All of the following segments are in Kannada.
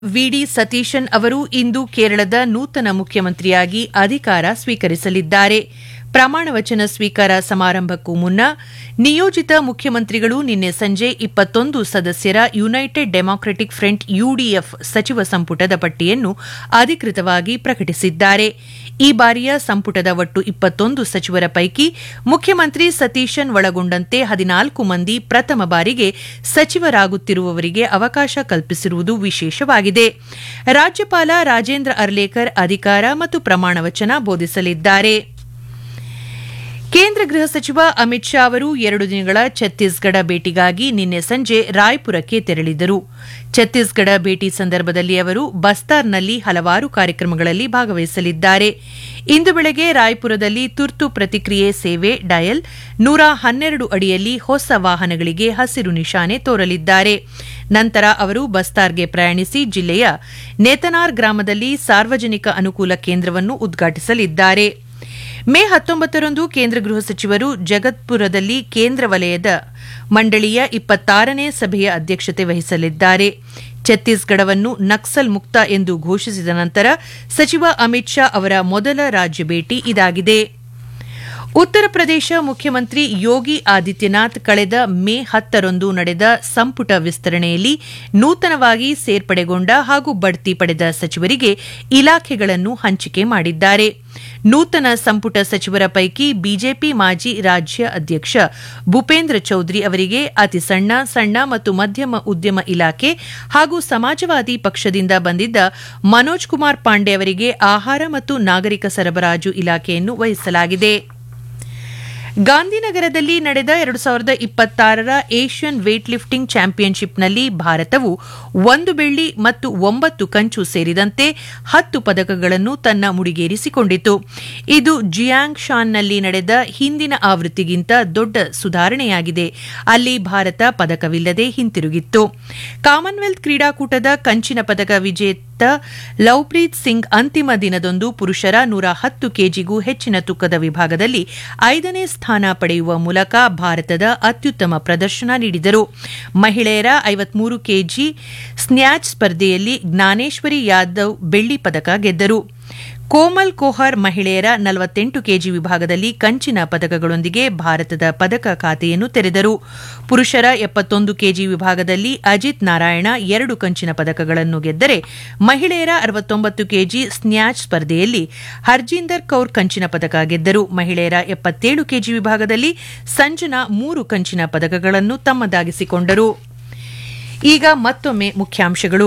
ವಿಡಿ ಸತೀಶನ್ ಅವರು ಇಂದು ಕೇರಳದ ನೂತನ ಮುಖ್ಯಮಂತ್ರಿಯಾಗಿ ಅಧಿಕಾರ ಸ್ವೀಕರಿಸಲಿದ್ದಾರೆ ಪ್ರಮಾಣ ವಚನ ಸ್ವೀಕಾರ ಸಮಾರಂಭಕ್ಕೂ ಮುನ್ನ ನಿಯೋಜಿತ ಮುಖ್ಯಮಂತ್ರಿಗಳು ನಿನ್ನೆ ಸಂಜೆ ಇಪ್ಪತ್ತೊಂದು ಸದಸ್ಯರ ಯುನೈಟೆಡ್ ಡೆಮಾಕ್ರೆಟಿಕ್ ಫ್ರಂಟ್ ಯುಡಿಎಫ್ ಸಚಿವ ಸಂಪುಟದ ಪಟ್ಟಿಯನ್ನು ಅಧಿಕೃತವಾಗಿ ಪ್ರಕಟಿಸಿದ್ದಾರೆ ಈ ಬಾರಿಯ ಸಂಪುಟದ ಒಟ್ಟು ಇಪ್ಪತ್ತೊಂದು ಸಚಿವರ ಪೈಕಿ ಮುಖ್ಯಮಂತ್ರಿ ಸತೀಶನ್ ಒಳಗೊಂಡಂತೆ ಹದಿನಾಲ್ಕು ಮಂದಿ ಪ್ರಥಮ ಬಾರಿಗೆ ಸಚಿವರಾಗುತ್ತಿರುವವರಿಗೆ ಅವಕಾಶ ಕಲ್ಪಿಸಿರುವುದು ವಿಶೇಷವಾಗಿದೆ ರಾಜ್ಯಪಾಲ ರಾಜೇಂದ್ರ ಅರ್ಲೇಕರ್ ಅಧಿಕಾರ ಮತ್ತು ಪ್ರಮಾಣ ವಚನ ಬೋಧಿಸಲಿದ್ದಾರೆ ಕೇಂದ್ರ ಗೃಹ ಸಚಿವ ಅಮಿತ್ ಶಾ ಅವರು ಎರಡು ದಿನಗಳ ಛತ್ತೀಸ್ಗಢ ಭೇಟಿಗಾಗಿ ನಿನ್ನೆ ಸಂಜೆ ರಾಯ್ಪುರಕ್ಕೆ ತೆರಳಿದರು ಛತ್ತೀಸ್ಗಢ ಭೇಟಿ ಸಂದರ್ಭದಲ್ಲಿ ಅವರು ಬಸ್ತಾರ್ನಲ್ಲಿ ಹಲವಾರು ಕಾರ್ಯಕ್ರಮಗಳಲ್ಲಿ ಭಾಗವಹಿಸಲಿದ್ದಾರೆ ಇಂದು ಬೆಳಗ್ಗೆ ರಾಯ್ಪುರದಲ್ಲಿ ತುರ್ತು ಪ್ರತಿಕ್ರಿಯೆ ಸೇವೆ ಡಯಲ್ ನೂರ ಹನ್ನೆರಡು ಅಡಿಯಲ್ಲಿ ಹೊಸ ವಾಹನಗಳಿಗೆ ಹಸಿರು ನಿಶಾನೆ ತೋರಲಿದ್ದಾರೆ ನಂತರ ಅವರು ಬಸ್ತಾರ್ಗೆ ಪ್ರಯಾಣಿಸಿ ಜಿಲ್ಲೆಯ ನೇತನಾರ್ ಗ್ರಾಮದಲ್ಲಿ ಸಾರ್ವಜನಿಕ ಅನುಕೂಲ ಕೇಂದ್ರವನ್ನು ಉದ್ಘಾಟಿಸಲಿದ್ದಾರೆ ಮೇ ಹತ್ತೊಂಬತ್ತರಂದು ಕೇಂದ್ರ ಗೃಹ ಸಚಿವರು ಜಗತ್ಪುರದಲ್ಲಿ ಕೇಂದ್ರ ವಲಯದ ಮಂಡಳಿಯ ಇಪ್ಪತ್ತಾರನೇ ಸಭೆಯ ಅಧ್ಯಕ್ಷತೆ ವಹಿಸಲಿದ್ದಾರೆ ಛತ್ತೀಸ್ಗಢವನ್ನು ನಕ್ಸಲ್ ಮುಕ್ತ ಎಂದು ಘೋಷಿಸಿದ ನಂತರ ಸಚಿವ ಅಮಿತ್ ಶಾ ಅವರ ಮೊದಲ ರಾಜ್ಯ ಭೇಟಿ ಇದಾಗಿದೆ ಉತ್ತರ ಪ್ರದೇಶ ಮುಖ್ಯಮಂತ್ರಿ ಯೋಗಿ ಆದಿತ್ಯನಾಥ್ ಕಳೆದ ಮೇ ಹತ್ತರಂದು ನಡೆದ ಸಂಪುಟ ವಿಸ್ತರಣೆಯಲ್ಲಿ ನೂತನವಾಗಿ ಸೇರ್ಪಡೆಗೊಂಡ ಹಾಗೂ ಬಡ್ತಿ ಪಡೆದ ಸಚಿವರಿಗೆ ಇಲಾಖೆಗಳನ್ನು ಹಂಚಿಕೆ ಮಾಡಿದ್ದಾರೆ ನೂತನ ಸಂಪುಟ ಸಚಿವರ ಪೈಕಿ ಬಿಜೆಪಿ ಮಾಜಿ ರಾಜ್ಯ ಅಧ್ಯಕ್ಷ ಭೂಪೇಂದ್ರ ಚೌಧರಿ ಅವರಿಗೆ ಅತಿ ಸಣ್ಣ ಸಣ್ಣ ಮತ್ತು ಮಧ್ಯಮ ಉದ್ಯಮ ಇಲಾಖೆ ಹಾಗೂ ಸಮಾಜವಾದಿ ಪಕ್ಷದಿಂದ ಬಂದಿದ್ದ ಮನೋಜ್ ಕುಮಾರ್ ಪಾಂಡೆ ಅವರಿಗೆ ಆಹಾರ ಮತ್ತು ನಾಗರಿಕ ಸರಬರಾಜು ಇಲಾಖೆಯನ್ನು ವಹಿಸಲಾಗಿದೆ ಗಾಂಧಿನಗರದಲ್ಲಿ ನಡೆದ ಎರಡು ಸಾವಿರದ ಇಪ್ಪತ್ತಾರರ ಏಷ್ಯನ್ ವೇಟ್ ಲಿಫ್ಟಿಂಗ್ ಚಾಂಪಿಯನ್ಶಿಪ್ನಲ್ಲಿ ಭಾರತವು ಒಂದು ಬೆಳ್ಳಿ ಮತ್ತು ಒಂಬತ್ತು ಕಂಚು ಸೇರಿದಂತೆ ಹತ್ತು ಪದಕಗಳನ್ನು ತನ್ನ ಮುಡಿಗೇರಿಸಿಕೊಂಡಿತು ಇದು ಜಿಯಾಂಗ್ ಶಾನ್ನಲ್ಲಿ ನಡೆದ ಹಿಂದಿನ ಆವೃತ್ತಿಗಿಂತ ದೊಡ್ಡ ಸುಧಾರಣೆಯಾಗಿದೆ ಅಲ್ಲಿ ಭಾರತ ಪದಕವಿಲ್ಲದೆ ಹಿಂತಿರುಗಿತ್ತು ಕಾಮನ್ವೆಲ್ತ್ ಕ್ರೀಡಾಕೂಟದ ಕಂಚಿನ ಪದಕ ವಿಜೇತ ಲವ್ಪ್ರೀತ್ ಸಿಂಗ್ ಅಂತಿಮ ದಿನದಂದು ಪುರುಷರ ನೂರ ಹತ್ತು ಕೆಜಿಗೂ ಹೆಚ್ಚಿನ ತೂಕದ ವಿಭಾಗದಲ್ಲಿ ಐದನೇ ಸ್ಥಾನ ಪಡೆಯುವ ಮೂಲಕ ಭಾರತದ ಅತ್ಯುತ್ತಮ ಪ್ರದರ್ಶನ ನೀಡಿದರು ಮಹಿಳೆಯರ ಐವತ್ಮೂರು ಕೆಜಿ ಸ್ನ್ಯಾಚ್ ಸ್ಪರ್ಧೆಯಲ್ಲಿ ಜ್ಞಾನೇಶ್ವರಿ ಯಾದವ್ ಬೆಳ್ಳಿ ಪದಕ ಗೆದ್ದರು ಕೋಮಲ್ ಕೋಹರ್ ಮಹಿಳೆಯರ ನಲವತ್ತೆಂಟು ಕೆಜಿ ವಿಭಾಗದಲ್ಲಿ ಕಂಚಿನ ಪದಕಗಳೊಂದಿಗೆ ಭಾರತದ ಪದಕ ಖಾತೆಯನ್ನು ತೆರೆದರು ಪುರುಷರ ಎಪ್ಪತ್ತೊಂದು ಕೆಜಿ ವಿಭಾಗದಲ್ಲಿ ಅಜಿತ್ ನಾರಾಯಣ ಎರಡು ಕಂಚಿನ ಪದಕಗಳನ್ನು ಗೆದ್ದರೆ ಮಹಿಳೆಯರ ಅರವತ್ತೊಂಬತ್ತು ಕೆಜಿ ಸ್ನ್ಯಾಚ್ ಸ್ಪರ್ಧೆಯಲ್ಲಿ ಹರ್ಜೀಂದರ್ ಕೌರ್ ಕಂಚಿನ ಪದಕ ಗೆದ್ದರು ಮಹಿಳೆಯರ ಎಪ್ಪತ್ತೇಳು ಕೆಜಿ ವಿಭಾಗದಲ್ಲಿ ಸಂಜನಾ ಮೂರು ಕಂಚಿನ ಪದಕಗಳನ್ನು ತಮ್ಮದಾಗಿಸಿಕೊಂಡರು ಈಗ ಮತ್ತೊಮ್ಮೆ ಮುಖ್ಯಾಂಶಗಳು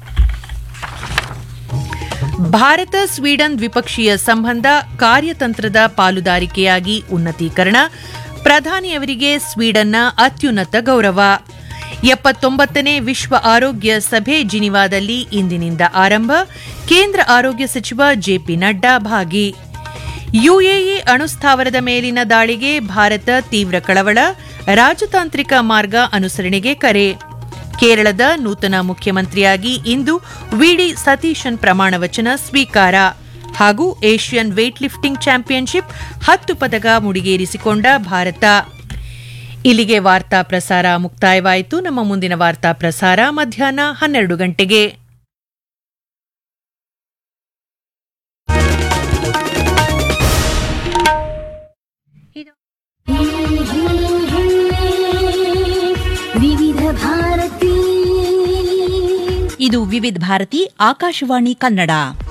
ಭಾರತ ಸ್ವೀಡನ್ ದ್ವಿಪಕ್ಷೀಯ ಸಂಬಂಧ ಕಾರ್ಯತಂತ್ರದ ಪಾಲುದಾರಿಕೆಯಾಗಿ ಉನ್ನತೀಕರಣ ಪ್ರಧಾನಿಯವರಿಗೆ ಸ್ವೀಡನ್ನ ಅತ್ಯುನ್ನತ ಗೌರವ ಎಪ್ಪತ್ತೊಂಬತ್ತನೇ ವಿಶ್ವ ಆರೋಗ್ಯ ಸಭೆ ಜಿನಿವಾದಲ್ಲಿ ಇಂದಿನಿಂದ ಆರಂಭ ಕೇಂದ್ರ ಆರೋಗ್ಯ ಸಚಿವ ಜೆಪಿ ನಡ್ಡಾ ಭಾಗಿ ಯುಎಇ ಅಣುಸ್ಥಾವರದ ಮೇಲಿನ ದಾಳಿಗೆ ಭಾರತ ತೀವ್ರ ಕಳವಳ ರಾಜತಾಂತ್ರಿಕ ಮಾರ್ಗ ಅನುಸರಣೆಗೆ ಕರೆ ಕೇರಳದ ನೂತನ ಮುಖ್ಯಮಂತ್ರಿಯಾಗಿ ಇಂದು ವಿಡಿ ಸತೀಶನ್ ಪ್ರಮಾಣ ವಚನ ಸ್ವೀಕಾರ ಹಾಗೂ ಏಷ್ಯನ್ ವೇಟ್ ಲಿಫ್ಟಿಂಗ್ ಚಾಂಪಿಯನ್ಶಿಪ್ ಹತ್ತು ಪದಕ ಮುಡಿಗೇರಿಸಿಕೊಂಡ ಭಾರತ ಇಲ್ಲಿಗೆ ವಾರ್ತಾ ಪ್ರಸಾರ ಮುಕ್ತಾಯವಾಯಿತು ನಮ್ಮ ಮುಂದಿನ ವಾರ್ತಾ ಪ್ರಸಾರ ಮಧ್ಯಾಹ್ನ ಹನ್ನೆರಡು ಗಂಟೆಗೆ ವಿವಿಧ ಭಾರತಿ ಇದು ವಿವಿಧ ಭಾರತಿ ಆಕಾಶವಾಣಿ ಕನ್ನಡ